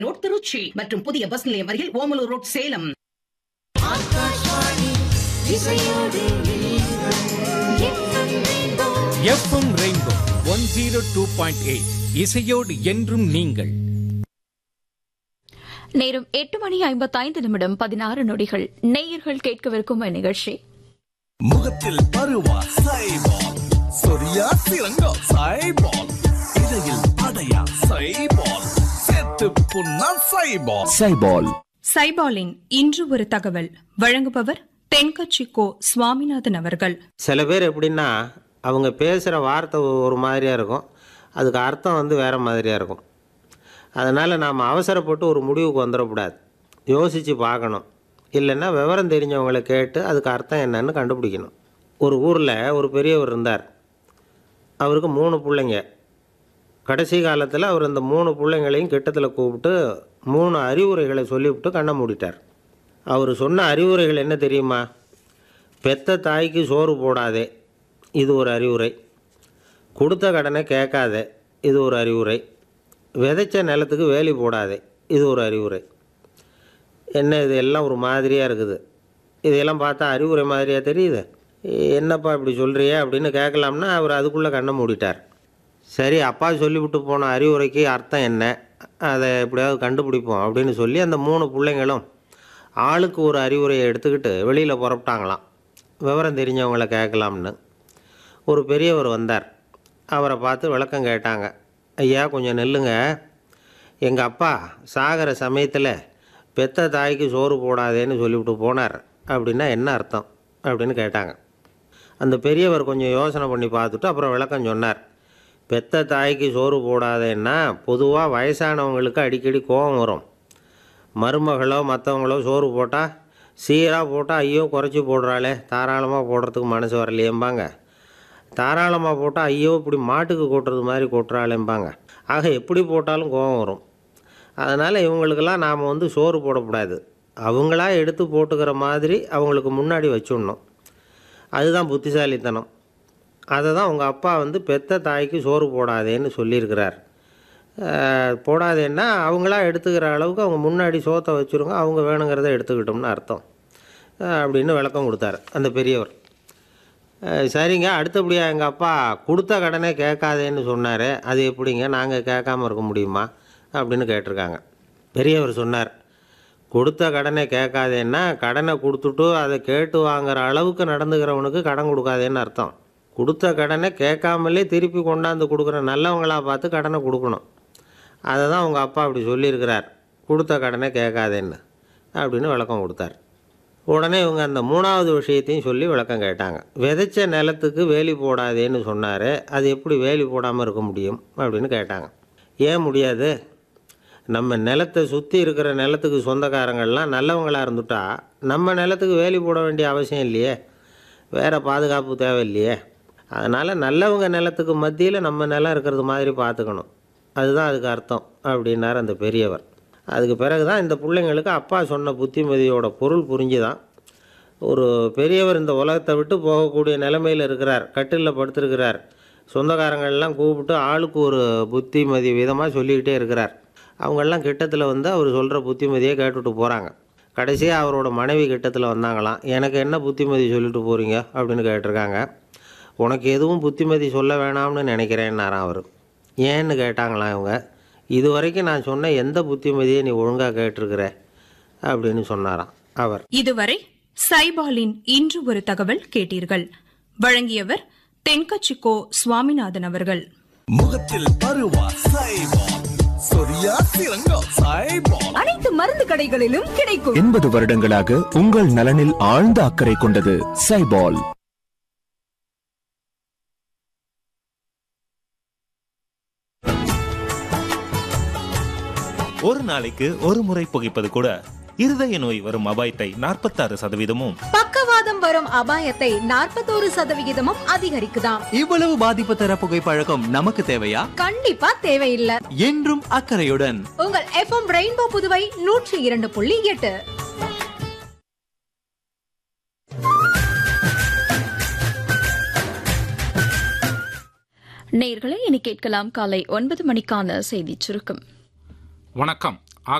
road Trichy மற்றும் புதிய bus நிலையம் அருகில் Omalur road Salem FM rainbow one zero two point eight இசையோடு என்றும் நீங்கள் நேரம் எட்டு மணி ஐம்பத்தைந்து நிமிடம் பதினாறு நொடிகள் நேயர்கள் கேட்கவிருக்கும் நிகழ்ச்சி முகத்தில் பருவா சைபால் சொரியா சிறங்கா சைபால் இடையில் அடையா சைபால் செத்து புண்ணா சைபால் சைபால் சைபாலின் இன்று ஒரு தகவல் வழங்குபவர் தென்கட்சி கோ சுவாமிநாதன் அவர்கள் சில பேர் எப்படின்னா அவங்க பேசுகிற வார்த்தை ஒரு மாதிரியாக இருக்கும் அதுக்கு அர்த்தம் வந்து வேறு மாதிரியாக இருக்கும் அதனால் நாம் அவசரப்பட்டு ஒரு முடிவுக்கு வந்துடக்கூடாது யோசித்து பார்க்கணும் இல்லைன்னா விவரம் தெரிஞ்சவங்களை கேட்டு அதுக்கு அர்த்தம் என்னன்னு கண்டுபிடிக்கணும் ஒரு ஊரில் ஒரு பெரியவர் இருந்தார் அவருக்கு மூணு பிள்ளைங்க கடைசி காலத்தில் அவர் இந்த மூணு பிள்ளைங்களையும் கிட்டத்தில் கூப்பிட்டு மூணு அறிவுரைகளை சொல்லிவிட்டு கண்ணை மூடிட்டார் அவர் சொன்ன அறிவுரைகள் என்ன தெரியுமா பெத்த தாய்க்கு சோறு போடாதே இது ஒரு அறிவுரை கொடுத்த கடனை கேட்காதே இது ஒரு அறிவுரை விதைச்ச நிலத்துக்கு வேலி போடாதே இது ஒரு அறிவுரை என்ன இது எல்லாம் ஒரு மாதிரியாக இருக்குது இதெல்லாம் பார்த்தா அறிவுரை மாதிரியாக தெரியுது என்னப்பா இப்படி சொல்கிறியே அப்படின்னு கேட்கலாம்னா அவர் அதுக்குள்ளே கண்ணை மூடிட்டார் சரி அப்பா சொல்லிவிட்டு போன அறிவுரைக்கு அர்த்தம் என்ன அதை எப்படியாவது கண்டுபிடிப்போம் அப்படின்னு சொல்லி அந்த மூணு பிள்ளைங்களும் ஆளுக்கு ஒரு அறிவுரையை எடுத்துக்கிட்டு வெளியில் புறப்பட்டாங்களாம் விவரம் தெரிஞ்சவங்கள கேட்கலாம்னு ஒரு பெரியவர் வந்தார் அவரை பார்த்து விளக்கம் கேட்டாங்க ஐயா கொஞ்சம் நெல்லுங்க எங்கள் அப்பா சாகிற சமயத்தில் பெத்த தாய்க்கு சோறு போடாதேன்னு சொல்லிவிட்டு போனார் அப்படின்னா என்ன அர்த்தம் அப்படின்னு கேட்டாங்க அந்த பெரியவர் கொஞ்சம் யோசனை பண்ணி பார்த்துட்டு அப்புறம் விளக்கம் சொன்னார் பெத்த தாய்க்கு சோறு போடாதேன்னா பொதுவாக வயசானவங்களுக்கு அடிக்கடி கோபம் வரும் மருமகளோ மற்றவங்களோ சோறு போட்டால் சீராக போட்டால் ஐயோ குறைச்சி போடுறாளே தாராளமாக போடுறதுக்கு மனசு வரலையேம்பாங்க தாராளமாக போட்டால் ஐயோ இப்படி மாட்டுக்கு கொட்டுறது மாதிரி கொட்டுறாளேம்பாங்க ஆக எப்படி போட்டாலும் கோபம் வரும் அதனால் இவங்களுக்கெல்லாம் நாம் வந்து சோறு போடக்கூடாது அவங்களா எடுத்து போட்டுக்கிற மாதிரி அவங்களுக்கு முன்னாடி வச்சுடணும் அதுதான் புத்திசாலித்தனம் அதை தான் உங்கள் அப்பா வந்து பெத்த தாய்க்கு சோறு போடாதேன்னு சொல்லியிருக்கிறார் அஹ், போடாதேன்னா அவங்களா எடுத்துக்கிற அளவுக்கு அவங்க முன்னாடி சோத்தை வச்சுருங்க அவங்க வேணுங்கிறத எடுத்துக்கிட்டோம்னு அர்த்தம் அஹ், அப்படின்னு விளக்கம் கொடுத்தாரு அந்த பெரியவர் அஹ், சரிங்க அடுத்தபடியாக எங்கள் அப்பா கொடுத்த கடனே கேட்காதேன்னு சொன்னார் அது எப்படிங்க நாங்கள் கேட்காம இருக்க முடியுமா அப்படின்னு கேட்டிருக்காங்க பெரியவர் சொன்னார் கொடுத்த கடனை கேட்காதேன்னா கடனை கொடுத்துட்டு அதை கேட்டு வாங்குற அளவுக்கு நடந்துக்கிறவனுக்கு கடன் கொடுக்காதேன்னு அர்த்தம் கொடுத்த கடனை கேட்காமலே திருப்பி கொண்டாந்து கொடுக்குற நல்லவங்களா பார்த்து கடனை கொடுக்கணும் அதை தான் உங்கள் அப்பா அப்படி சொல்லியிருக்கிறார் கொடுத்த கடனை கேட்காதேன்னு அப்படின்னு விளக்கம் கொடுத்தார் உடனே இவங்க அந்த மூணாவது விஷயத்தையும் சொல்லி விளக்கம் கேட்டாங்க விதைச்ச நிலத்துக்கு வேலி போடாதேன்னு சொன்னார் அது எப்படி வேலி போடாமல் இருக்க முடியும் அப்படின்னு கேட்டாங்க ஏன் முடியாது நம்ம நிலத்தை சுற்றி இருக்கிற நிலத்துக்கு சொந்தக்காரங்கள்லாம் நல்லவங்களாக இருந்துட்டா நம்ம நிலத்துக்கு வேலி போட வேண்டிய அவசியம் இல்லையே வேறு பாதுகாப்பு தேவையில்லையே அதனால் நல்லவங்க நிலத்துக்கு மத்தியில் நம்ம நிலம் இருக்கிறது மாதிரி பார்த்துக்கணும் அதுதான் அதுக்கு அர்த்தம் அப்படின்னார் அந்த பெரியவர் அதுக்கு பிறகு தான் இந்த பிள்ளைங்களுக்கு அப்பா சொன்ன புத்திமதியோட பொருள் புரிஞ்சுதான் ஒரு பெரியவர் இந்த உலகத்தை விட்டு போகக்கூடிய நிலைமையில் இருக்கிறார் கட்டிலில் படுத்திருக்கிறார் சொந்தக்காரங்கள்லாம் கூப்பிட்டு ஆளுக்கு ஒரு புத்திமதி விதமாக சொல்லிக்கிட்டே இருக்கிறார் அவங்கெல்லாம் கிட்டத்தில் வந்து அவர் சொல்கிற புத்திமதியை கேட்டுட்டு போகிறாங்க கடைசியாக அவரோட மனைவி கிட்டத்தில் வந்தாங்களாம் எனக்கு என்ன புத்திமதி சொல்லிட்டு போகிறீங்க அப்படின்னு கேட்டிருக்காங்க உனக்கு எதுவும் புத்திமதி சொல்ல வேணாம்னு நினைக்கிறேன்னாராம் அவர் ஏன்னு கேட்டாங்களாம் இவங்க இது வரைக்கும் நான் சொன்ன எந்த புத்திமதியை நீ ஒழுங்காக கேட்டிருக்கிற அப்படின்னு சொன்னாராம் அவர் இதுவரை சைபாலின் இன்று ஒரு தகவல் கேட்டீர்கள் வழங்கியவர் தென்கட்சி கோ சுவாமிநாதன் அவர்கள் முகத்தில் பருவா சைபால் சொரியா சிறங்கா சைபால் அனைத்து மருந்து கடைகளிலும் கிடைக்கும் எண்பது வருடங்களாக உங்கள் நலனில் ஆழ்ந்த அக்கறை கொண்டது சைபால் ஒரு நாளைக்கு ஒரு முறை புகைப்பது கூட இருதய நோய் வரும் அபாயத்தை நாற்பத்தாறு சதவீதமும் பக்கவாதம் வரும் அபாயத்தை நாற்பத்தோரு சதவிகிதமும் அதிகரிக்குதாம் இவ்வளவு பாதிப்பு தர புகைப்பழக்கம் நமக்கு தேவையா கண்டிப்பா தேவையில்லை என்றும் அக்கறையுடன் உங்கள் எஃப்எம் ரெயின்போ புதுவை நூற்றி இரண்டு புள்ளி எட்டு நேயர்களை இனி கேட்கலாம் காலை ஒன்பது மணிக்கான செய்திச் சுருக்கம் வணக்கம்